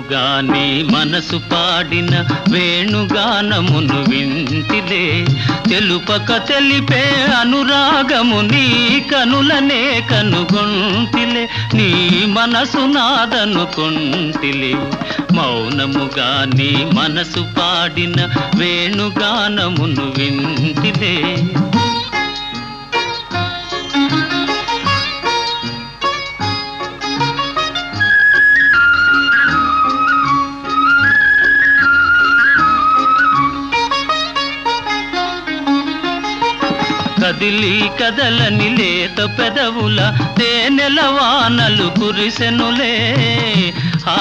మౌనముగా నీ మనసు పాడిన వేణుగానమును వింటిలే తెలుపక తెలిపే అనురాగము నీ కనులనే కనుగొంటిలే నీ మనసు నాదనుకొంటిలే మౌనముగా నీ మనసు పాడిన వేణుగానమును వింటిలే కదిలి కదలని లేత పెదవుల తేనెల వానలు కురిసెనులే ఆ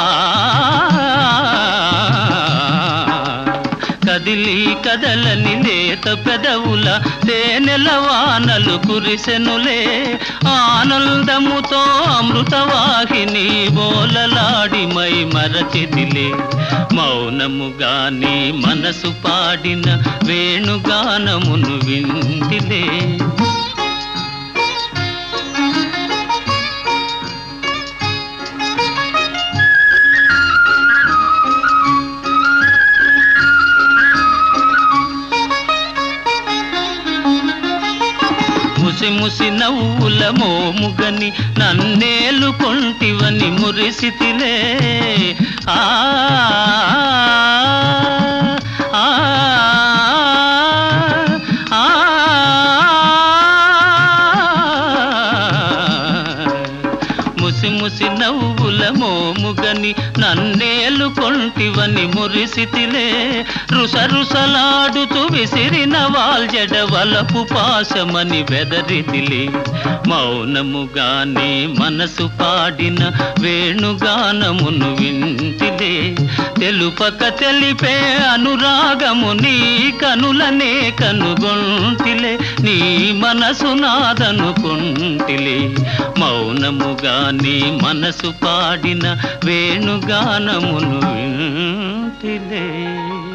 కదిలి కదలని లేత పెదవుల తేనెల వానలు కురిసెనులే ఆనందముతో అమృతవాహిని బోలలాడి మై మరచిదిలే మౌనముగా నీ మనసు పాడిన వేణుగానమును వింటిలే ముసి ముసి నవ్వుల మోముగని నన్నేలు కొంటివని మురిసితిలే ఆ ఆ, ఆ, ముసి ముసి నవ్వుల మోముగని నన్నేలు కొంటివని మురిసితిలే రుస రుసలాడుతూ విసిరిన వాల్జడ వలపు పాశమని బెదరితిలే మౌనముగా నీ మనసు పాడిన వేణుగానమును వింటిలే తెలుపక తెలిపే అనురాగము నీ కనులనే కనుగొంటిలే నీ మనసు నాదనుకుంటిలే మౌనముగా నీ మనసు పాడిన వేణుగానమును వింటిలే